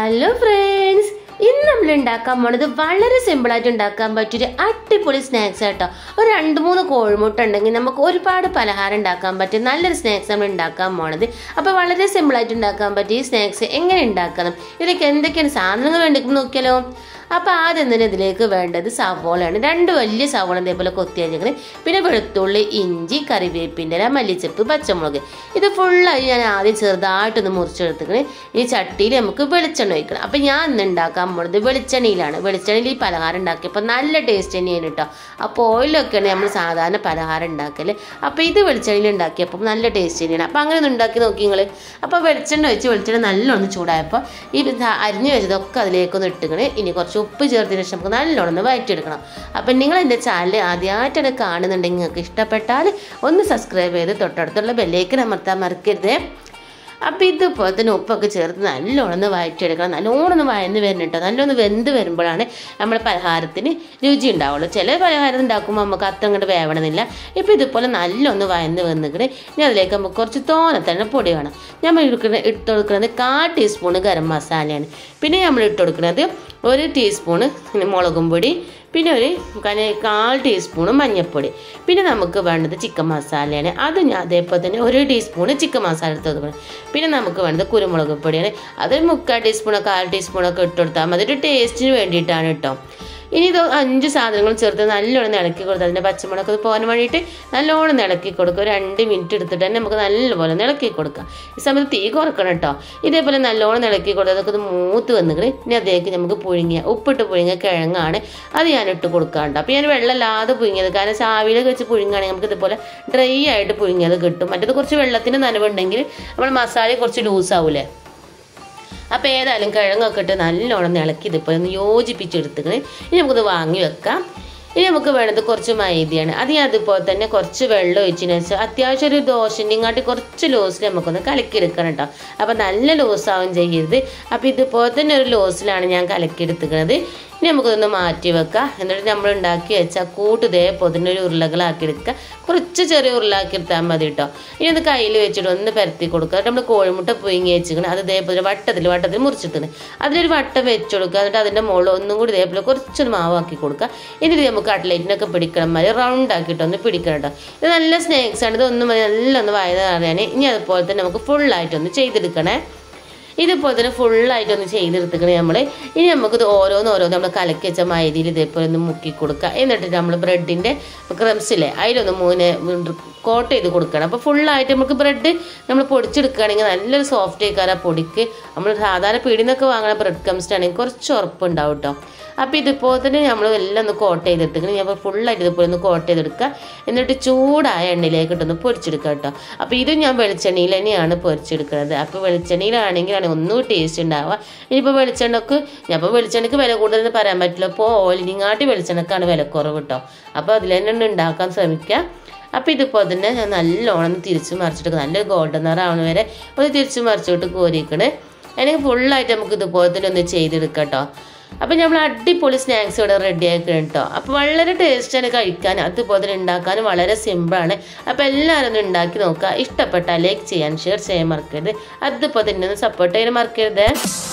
hello friends ഇന്ന് നമ്മൾ ഉണ്ടാക്കാൻ പോണത് വളരെ സിമ്പിളായിട്ട് ഉണ്ടാക്കാൻ പറ്റിയൊരു അടിപൊളി സ്നാക്സ് ആട്ടോ ഒരു രണ്ട് മൂന്ന് കോഴിമുട്ട ഉണ്ടെങ്കിൽ നമുക്ക് ഒരുപാട് പലഹാരം ഉണ്ടാക്കാൻ പറ്റിയ നല്ലൊരു സ്നാക്സ് നമ്മൾ ഉണ്ടാക്കാൻ പോണത് അപ്പോൾ വളരെ സിമ്പിളായിട്ട് ഉണ്ടാക്കാൻ പറ്റിയ ഈ സ്നാക്സ് എങ്ങനെ ഉണ്ടാക്കണം ഇതിലേക്ക് എന്തൊക്കെയാണ് സാധനങ്ങൾ വേണ്ടി നോക്കിയാലോ അപ്പോൾ ആദ്യം തന്നെ ഇതിലേക്ക് വേണ്ടത് സവോളയാണ് രണ്ട് വലിയ സവോള ഇതേപോലെ കൊത്തി അരിഞ്ഞിങ്ങനെ പിന്നെ വെളുത്തുള്ളി ഇഞ്ചി കറിവേപ്പിൻ്റെ ഇല മല്ലിച്ചപ്പ് പച്ചമുളക് ഇത് ഫുള്ളായി ഞാൻ ആദ്യം ചെറുതായിട്ടൊന്ന് മുറിച്ചെടുത്തിക്കണ് ഈ ചട്ടിയിൽ നമുക്ക് വെളിച്ചെണ്ണ ഒഴിക്കണം അപ്പം ഞാൻ ഇന്ന് ഉണ്ടാക്കാൻ പോണത് വെളിച്ചെണ്ണയിലാണ് വെളിച്ചെണ്ണയിൽ ഈ പലഹാരം ഉണ്ടാക്കിയപ്പോൾ നല്ല ടേസ്റ്റ് തന്നെയാണ് കേട്ടോ അപ്പോൾ ഓയിലൊക്കെയാണ് നമ്മൾ സാധാരണ പലഹാരം ഉണ്ടാക്കൽ അപ്പോൾ ഇത് വെളിച്ചെണ്ണയിൽ ഉണ്ടാക്കിയപ്പോൾ നല്ല ടേസ്റ്റ് തന്നെയാണ് അപ്പോൾ അങ്ങനെ ഒന്ന് ഉണ്ടാക്കി നോക്കി നിങ്ങൾ അപ്പോൾ വെളിച്ചെണ്ണ വെച്ച് വെളിച്ചെണ്ണ നല്ലോണം ചൂടായപ്പോൾ ഈ ദാ അരിഞ്ഞു വെച്ചതൊക്കെ അതിലേക്കൊന്ന് ഇട്ടുകണ് ഇനി കുറച്ച് ഉപ്പ് ചേർത്തതിന് ശേഷം നമുക്ക് നല്ലോണം ഒന്ന് വഴറ്റിയെടുക്കണം അപ്പം നിങ്ങൾ എൻ്റെ ചാനൽ ആദ്യമായിട്ടാണ് കാണുന്നുണ്ടെങ്കിൽ നിങ്ങൾക്ക് ഇഷ്ടപ്പെട്ടാൽ ഒന്ന് സബ്സ്ക്രൈബ് ചെയ്ത് തൊട്ടടുത്തുള്ള ബെല്ലേക്ക് അമർത്താൻ മറക്കരുത് അപ്പോൾ ഇതുപോലെ തന്നെ ഉപ്പൊക്കെ ചേർത്ത് നല്ലോണം ഒന്ന് വഴറ്റിയെടുക്കണം നല്ലോണം ഒന്ന് വഴന്ന് വരുന്നുണ്ടോ നല്ലോണം വെന്ത് വരുമ്പോഴാണ് നമ്മുടെ പലഹാരത്തിന് രുചി ഉണ്ടാവുള്ളൂ ചില പലഹാരം ഉണ്ടാക്കുമ്പോൾ നമുക്ക് അത്ര അങ്ങോട്ട് വേവണമെന്നില്ല ഇപ്പോൾ ഇതുപോലെ നല്ലൊന്ന് വഴന്ന് വന്നിട്ട് ഇനി അതിലേക്ക് നമുക്ക് കുറച്ച് തോനെ തന്നെ പൊടി വേണം നമ്മൾ എടുക്കുന്ന ഇട്ട് കൊടുക്കുന്നത് കാൽ ടീസ്പൂണ് ഗരം മസാലയാണ് പിന്നെ നമ്മൾ ഇട്ട് കൊടുക്കുന്നത് ഒരു ടീസ്പൂണ് മുളകും പൊടി പിന്നെ ഒരു കന കാൽ ടീസ്പൂണ് മഞ്ഞൾപ്പൊടി പിന്നെ നമുക്ക് വേണ്ടത് ചിക്കൻ മസാലയാണ് അത് ഞാൻ അതേപോലെ തന്നെ ഒരു ടീസ്പൂണ് ചിക്കൻ മസാല എടുത്ത് കൊടുക്കണം പിന്നെ നമുക്ക് വേണ്ടത് കുരുമുളക് പൊടിയാണ് അതൊരു മുക്കാൽ ടീസ്പൂണോ കാൽ ടീസ്പൂണൊക്കെ ഇട്ട് കൊടുത്താൽ മതി ഒരു ടേസ്റ്റിന് വേണ്ടിയിട്ടാണ് കേട്ടോ ഇനി ഇത് അഞ്ച് സാധനങ്ങൾ ചേർത്ത് നല്ലോണം ഇളക്കി കൊടുത്ത് അതിൻ്റെ പച്ചമുളക് പോകാൻ വേണ്ടിയിട്ട് നല്ലോണം ഇളക്കി കൊടുക്കുക ഒരു രണ്ട് മിനിറ്റ് എടുത്തിട്ട് തന്നെ നമുക്ക് നല്ലപോലെ ഇളക്കി കൊടുക്കാം ഈ സമയത്ത് തീ കുറക്കണം കേട്ടോ ഇതേപോലെ നല്ലോണം ഇളക്കി കൊടുത്ത് അതൊക്കെ ഒന്ന് മൂത്ത് വന്നിട്ട് ഇനി അതേക്ക് നമുക്ക് പുഴുങ്ങിയ ഉപ്പിട്ട് പുഴുങ്ങിയ കിഴങ്ങാണ് അത് ഞാൻ ഇട്ട് കൊടുക്കാറുണ്ട് അപ്പോൾ ഞാൻ വെള്ളമില്ലാതെ പുഴുങ്ങിയത് കാരണം ചാവിയിലൊക്കെ വെച്ച് പുഴുങ്ങുകയാണെങ്കിൽ നമുക്ക് ഇതുപോലെ ഡ്രൈ ആയിട്ട് പുഴുങ്ങിയത് കിട്ടും മറ്റേത് കുറച്ച് വെള്ളത്തിന് നനവുണ്ടെങ്കിൽ നമ്മൾ മസാല കുറച്ച് ലൂസ് ആവൂലേ അപ്പോൾ ഏതായാലും കിഴങ്ങൊക്കെ ഇട്ട് നല്ലോണം ഇളക്കി ഇതിപ്പോൾ ഒന്ന് യോജിപ്പിച്ചെടുത്തുകൾ ഇനി നമുക്കിത് വാങ്ങി വെക്കാം ഇനി നമുക്ക് വേണ്ടത് കുറച്ച് മൈദയാണ് അത് ഞാൻ അതുപോലെ തന്നെ കുറച്ച് വെള്ളം ഒഴിച്ചതിന് ശേഷം അത്യാവശ്യം ഒരു ദോശൻ്റെ ഇങ്ങോട്ട് കുറച്ച് ലോസിൽ നമുക്കൊന്ന് കലക്കിയെടുക്കണം കേട്ടോ അപ്പോൾ നല്ല ലോസാവും ചെയ്യരുത് അപ്പോൾ ഇതുപോലെ തന്നെ ഒരു ലോസിലാണ് ഞാൻ കലക്കിയെടുത്തുക്കുന്നത് ഇനി നമുക്കൊന്ന് മാറ്റി വെക്കാം എന്നിട്ട് നമ്മൾ ഉണ്ടാക്കി വെച്ചാൽ കൂട്ട് ഇതേപോലെ തന്നെ ഒരു ഉരുളകളാക്കി എടുക്കുക കുറച്ച് ചെറിയ ഉരുളാക്കി എടുത്താൽ മതി കേട്ടോ ഇനി ഒന്ന് കയ്യിൽ വെച്ചിട്ട് ഒന്ന് പരത്തി കൊടുക്കുക എന്നിട്ട് നമ്മൾ കോഴിമുട്ട പുഴുങ്ങി വെച്ചിക്കണം അത് ഇതേപോലെ വട്ടത്തിൽ വട്ടത്തിൽ മുറിച്ചിട്ടുണ്ട് അതിലൊരു വട്ടം വെച്ച് കൊടുക്കുക എന്നിട്ട് അതിൻ്റെ മുകളിൽ ഒന്നും കൂടി ഇതേപോലെ കുറച്ചൊന്ന് മാവാക്കി കൊടുക്കുക എന്നിട്ട് നമുക്ക് കട്ട്ലേറ്റിനൊക്കെ പിടിക്കണം മതി റൗണ്ട് ആക്കിയിട്ട് ഒന്ന് പിടിക്കണം കേട്ടോ ഇത് നല്ല സ്നാക്സ് ആണ് ഇതൊന്നും മതി നല്ല ഒന്ന് വയറ് അറിയാൻ ഇനി അതുപോലെ തന്നെ നമുക്ക് ഫുള്ളായിട്ടൊന്ന് ചെയ്തെടുക്കണേ ഇതുപോലെ തന്നെ ഫുള്ളായിട്ടൊന്ന് ചെയ്തെടുത്തിക്കണേ നമ്മൾ ഇനി നമുക്കിത് ഓരോന്ന് ഓരോന്ന് നമ്മൾ കലക്കി വെച്ച മൈദയിൽ ഇതേപോലെ ഒന്ന് മുക്കി കൊടുക്കുക എന്നിട്ട് നമ്മൾ ബ്രെഡിൻ്റെ ക്രംസില്ലേ അതിലൊന്ന് മൂന്ന് കോട്ട് ചെയ്ത് കൊടുക്കണം അപ്പോൾ ഫുള്ളായിട്ട് നമുക്ക് ബ്രെഡ് നമ്മൾ പൊടിച്ചെടുക്കുകയാണെങ്കിൽ നല്ലൊരു സോഫ്റ്റ് ആയിക്കാറ് ആ പൊടിക്ക് നമ്മൾ സാധാരണ പീടിയിൽ നിന്നൊക്കെ വാങ്ങുന്ന ബ്രെഡ് ക്രംസിൻ്റെ ആണെങ്കിൽ കുറച്ച് ഉറപ്പുണ്ടാവും കേട്ടോ അപ്പോൾ ഇതുപോലെ തന്നെ നമ്മൾ എല്ലാം ഒന്ന് കോട്ട് ചെയ്തെടുത്തിക്കണം ഞാൻ ഫുള്ളായിട്ട് ഇതുപോലെ ഒന്ന് കോട്ട് ചെയ്തെടുക്കുക എന്നിട്ട് ചൂടായ എണ്ണയിലേക്ക് ഇട്ടൊന്ന് പൊരിച്ചെടുക്കുക കേട്ടോ അപ്പോൾ ഇത് ഞാൻ വെളിച്ചെണ്ണയിൽ തന്നെയാണ് പൊരിച്ചെടുക്കുന്നത് അപ്പോൾ വെളിച്ചെണ്ണയിലാണെങ്കിലാണ് ഒന്നും ടേസ്റ്റ് ഉണ്ടാവുക ഇനിയിപ്പോൾ വെളിച്ചെണ്ണക്ക് ഞാൻ ഇപ്പോൾ വെളിച്ചെണ്ണക്ക് വില കൂടുതലെന്ന് പറയാൻ പറ്റില്ല അപ്പോൾ ഓയിലിങ്ങാട്ടി വെളിച്ചെണ്ണക്കാണ് വില കുറവ് കേട്ടോ അപ്പോൾ അതിൽ തന്നെ ഉണ്ടാക്കാൻ ശ്രമിക്കുക അപ്പോൾ ഇതുപോലെ തന്നെ ഞാൻ നല്ലോണം തിരിച്ച് മറിച്ചിട്ട് നല്ലൊരു ഗോൾഡൻ നിറാവണ വരെ ഒന്ന് തിരിച്ച് മറിച്ചിട്ട് കോരിക്കണേ അല്ലെങ്കിൽ ഫുള്ളായിട്ട് നമുക്ക് ഇതുപോലെ തന്നെ ഒന്ന് ചെയ്തെടുക്കാം കേട്ടോ അപ്പോൾ നമ്മൾ അടിപൊളി സ്നാക്സ് ഇവിടെ റെഡി ആക്കണം കേട്ടോ അപ്പോൾ വളരെ ടേസ്റ്റാണ് കഴിക്കാൻ അതുപോലെ തന്നെ ഉണ്ടാക്കാനും വളരെ സിമ്പിളാണ് അപ്പോൾ എല്ലാവരും ഒന്ന് ഉണ്ടാക്കി നോക്കുക ഇഷ്ടപ്പെട്ടാൽ ലൈക്ക് ചെയ്യാൻ ഷെയർ ചെയ്യാൻ മറക്കരുത് അതുപോലെ തന്നെ ഒന്ന് സപ്പോർട്ട് ചെയ്യാൻ മറക്കരുത്